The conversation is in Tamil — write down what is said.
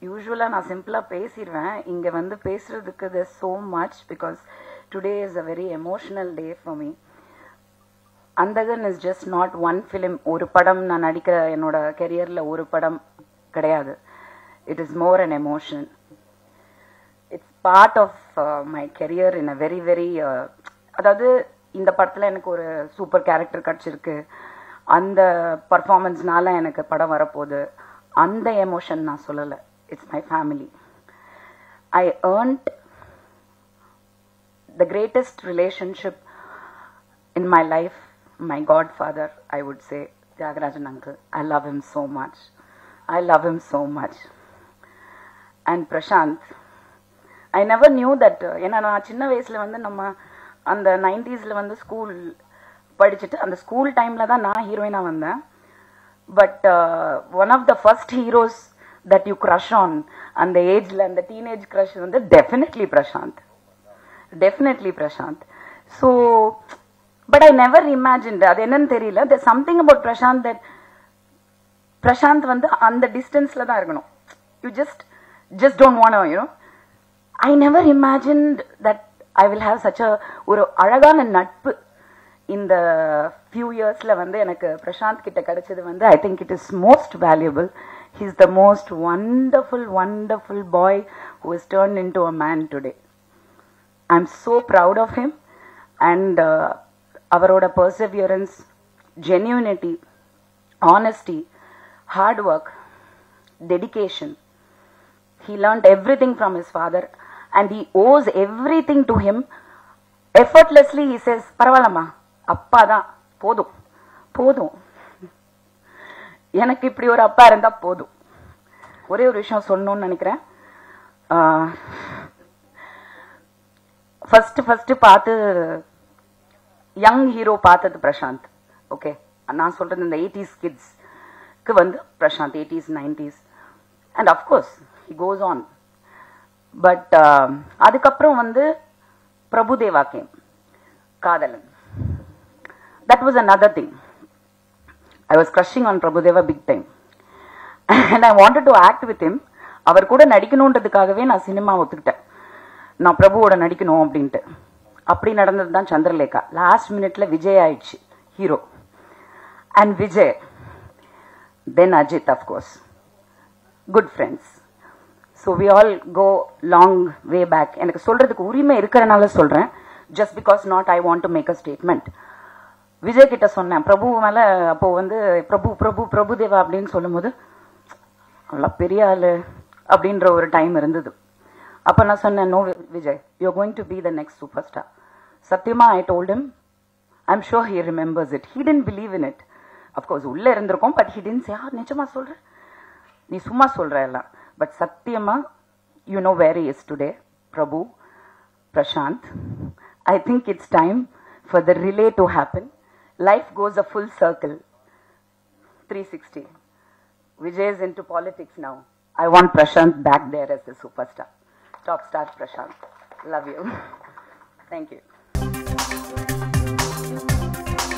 யூஸ்வலாக நான் சிம்பிளாக பேசிடுவேன் இங்கே வந்து பேசுறதுக்கு த so much because today is a very emotional day for me Andhagan is just not one film ஒரு படம் நான் நடிக்கிற என்னோட கெரியரில் ஒரு படம் கிடையாது it is more an emotion it's part of my career in a very very அதாவது இந்த படத்தில் எனக்கு ஒரு சூப்பர் கேரக்டர் கிடச்சிருக்கு அந்த பர்ஃபார்மன்ஸ்னால எனக்கு படம் வரப்போகுது அந்த எமோஷன் நான் சொல்லலை it's my family I earned the greatest relationship in my life, my godfather, I would say, Tyagarajan uncle. I love him so much. I love him so much. And Prashant, I never knew that, uh, ஏன்னா நான் சின்ன வயசுல வந்து நம்ம அந்த நைன்டிஸ்ல வந்து ஸ்கூல் படிச்சுட்டு அந்த ஸ்கூல் டைம்ல தான் நான் ஹீரோயினா வந்தேன் but one of the first heroes that you crush on அந்த ஏஜ்ல அந்த டீனேஜ் க்ரஷ் வந்து definitely Prashanth definitely Prashanth so but I never imagined அது என்னன்னு தெரியல there's something about Prashanth that Prashanth வந்து அந்த டிஸ்டன்ஸ்ல தான் இருக்கணும் you just just don't want you know I never imagined that I will have such a ஒரு அழகான நட்பு இந்த ஃபியூ இயர்ஸ்ல வந்து எனக்கு பிரசாந்த் கிட்ட கிடைச்சது வந்து I think it is most valuable he is the most wonderful wonderful boy who is turn in to a man today I'm so proud of him and uh, அவரோட perseverance, genuinity, honesty, hard work, dedication. He learned everything from his father and he owes everything to him. Effortlessly he says, பரவாயில்லம்மா அப்பா தான் போதும் போதும் எனக்கு இப்படி ஒரு அப்பா இருந்தா போதும் ஒரே ஒரு விஷயம் சொல்லணும்னு நினைக்கிறேன் ஆஹ் ஃபர்ஸ்ட் ஃபர்ஸ்ட் பார்த்து யங் ஹீரோ பார்த்தது பிரசாந்த் ஓகே நான் சொல்றது இந்த எயிட்டிஸ் கிட்ஸ்க்கு வந்து Prashanth eighties nineties and of course he goes on but அதுக்கப்புறம் வந்து Prabhudeva came Kadhalan that was another thing I was crushing on Prabhudeva big time and I wanted to act with him அவர் கூட நடிக்கணுன்றதுக்காகவே நான் சினிமா ஒத்துக்கிட்டேன் நான் பிரபுவோட நடிக்கணும் அப்படின்ட்டு அப்படி நடந்தது தான் சந்திரலேகா லாஸ்ட் மினிட்ல விஜய் ஆயிடுச்சு hero and Vijay then Ajith of course good friends so we all go long way back எனக்கு சொல்றதுக்கு உரிமை இருக்கிறனால சொல்றேன் just because not I want to make a statement Vijay கிட்ட சொன்னேன் பிரபு மேல அப்போ வந்து பிரபு பிரபு பிரபுதேவா அப்படின்னு சொல்லும்போது அவ்வளோ பெரிய ஆளு அப்படின்ற ஒரு டைம் இருந்தது அப்ப நான் சொன்னேன் no Vijay you going to be the next super star சத்தியமா I told him I'm sure he remembers it he didn't believe in it of course உள்ள இருந்திருக்கோம் பட் ஹி டென்ட் சே நிஜமா சொல்ற நீ சும்மா சொல்ற எல்லாம் பட் சத்தியமா you know where is today Prabhu Prashanth I think it's time for the relay to happen life goes a full circle three sixty Vijay is into politics now. I want Prashant back there as the superstar. Top star Prashant. Love you. Thank you.